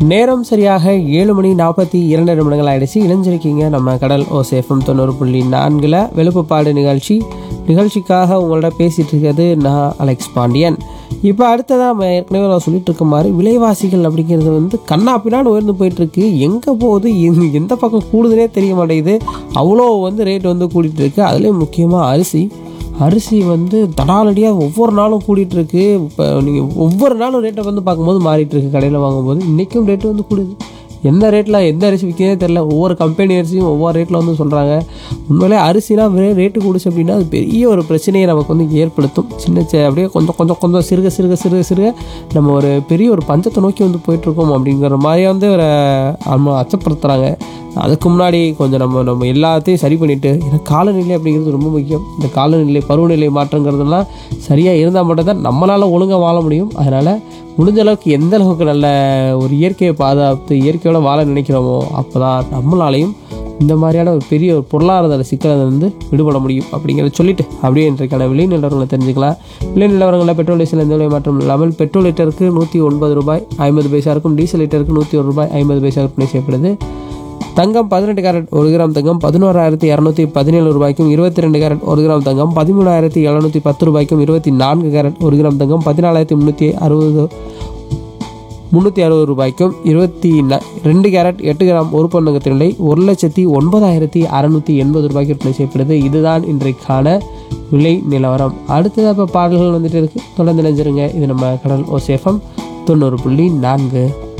நேரம் சரியாக ஏழு மணி நாற்பத்தி இரண்டு நிமிடங்கள் ஆயிடுச்சு இணைஞ்சிருக்கீங்க நம்ம கடல் ஓசேஃபம் தொண்ணூறு புள்ளி நான்கில் வெளுப்புப்பாடு நிகழ்ச்சி நிகழ்ச்சிக்காக உங்களோட பேசிட்டு இருக்கிறது நான் அலெக்ஸ் பாண்டியன் இப்போ அடுத்ததாக நம்ம ஏற்கனவே நான் சொல்லிட்டு இருக்க மாதிரி விலைவாசிகள் அப்படிங்கிறது வந்து கண்ணா பின்னாடி உயர்ந்து போயிட்டு இருக்கு எங்கே போகுது எந்த- எந்த பக்கம் கூடுதுனே தெரிய மாட்டேங்குது அவ்வளோ வந்து ரேட் வந்து கூட்டிகிட்டு இருக்கு அதுலேயும் முக்கியமாக அரிசி அரிசி வந்து தடாலடியாக ஒவ்வொரு நாளும் கூடிட்டு இருக்கு இப்போ நீங்கள் ஒவ்வொரு நாளும் ரேட்டை வந்து பார்க்கும்போது மாறிட்டு இருக்கு கடையில் வாங்கும்போது இன்றைக்கும் ரேட்டு வந்து கூடுது எந்த ரேட்டில் எந்த அரிசி விற்கிறதே தெரில ஒவ்வொரு கம்பெனி அரிசியும் ஒவ்வொரு ரேட்டில் வந்து சொல்கிறாங்க உண்மையிலே அரிசினா வெறும் ரேட்டு கூடுச்சு அப்படின்னா அது பெரிய ஒரு பிரச்சனையை நமக்கு வந்து ஏற்படுத்தும் சின்ன சி- அப்படியே கொஞ்சம் கொஞ்சம் கொஞ்சம் சிறுக சிறுக சிறுக சிறுக நம்ம ஒரு பெரிய ஒரு பஞ்சத்தை நோக்கி வந்து போயிட்டுருக்கோம் அப்படிங்கிற மாதிரியே வந்து ஒரு நம்ம அச்சப்படுத்துகிறாங்க அதுக்கு முன்னாடி கொஞ்சம் நம்ம நம்ம எல்லாத்தையும் சரி பண்ணிவிட்டு ஏன்னா காலநிலை அப்படிங்கிறது ரொம்ப முக்கியம் இந்த காலநிலை பருவநிலை மாற்றங்கிறதெல்லாம் சரியாக இருந்தால் மட்டும்தான் நம்மளால் ஒழுங்காக வாழ முடியும் அதனால் முடிஞ்ச அளவுக்கு எந்த அளவுக்கு நல்ல ஒரு இயற்கையை பாதுகாத்து இயற்கையோட வாழ நினைக்கிறோமோ அப்போ தான் நம்மளாலையும் இந்த மாதிரியான ஒரு பெரிய ஒரு பொருளாதார சிக்கலை வந்து விடுபட முடியும் அப்படிங்கிறத சொல்லிட்டு அப்படியே இன்றைக்கான விலை நிலவரங்களை தெரிஞ்சுக்கலாம் விலை நிலவரங்களில் பெட்ரோல் டீசல் எந்த விலை மாற்றம் இல்லாமல் பெட்ரோல் லிட்டருக்கு நூற்றி ஒன்பது ரூபாய் ஐம்பது பைசா இருக்கும் டீசல் லிட்டருக்கு நூற்றி ஒரு ரூபாய் ஐம்பது பைசா விற்பனை செய்யப்படுது தங்கம் பதினெட்டு கேரட் ஒரு கிராம் தங்கம் பதினோராயிரத்தி இரநூத்தி பதினேழு ரூபாய்க்கும் இருபத்தி ரெண்டு கேரட் ஒரு கிராம் தங்கம் பதிமூணாயிரத்தி எழுநூற்றி பத்து ரூபாய்க்கும் இருபத்தி நான்கு கேரட் ஒரு கிராம் தங்கம் பதினாலாயிரத்தி முந்நூற்றி அறுபது முந்நூற்றி அறுபது ரூபாய்க்கும் இருபத்தி ந ரெண்டு கேரட் எட்டு கிராம் ஒரு பன்னங்கத்தின் விலை ஒரு லட்சத்தி ஒன்பதாயிரத்தி அறநூற்றி எண்பது ரூபாய்க்கு விற்பனை செய்யப்படுது இதுதான் இன்றைக்கான விலை நிலவரம் அடுத்ததாக இப்போ பாடல்கள் வந்துட்டு இருக்கு தொடர்ந்து நினைஞ்சிருங்க இது நம்ம கடல் ஓசேஃபம் தொண்ணூறு புள்ளி நான்கு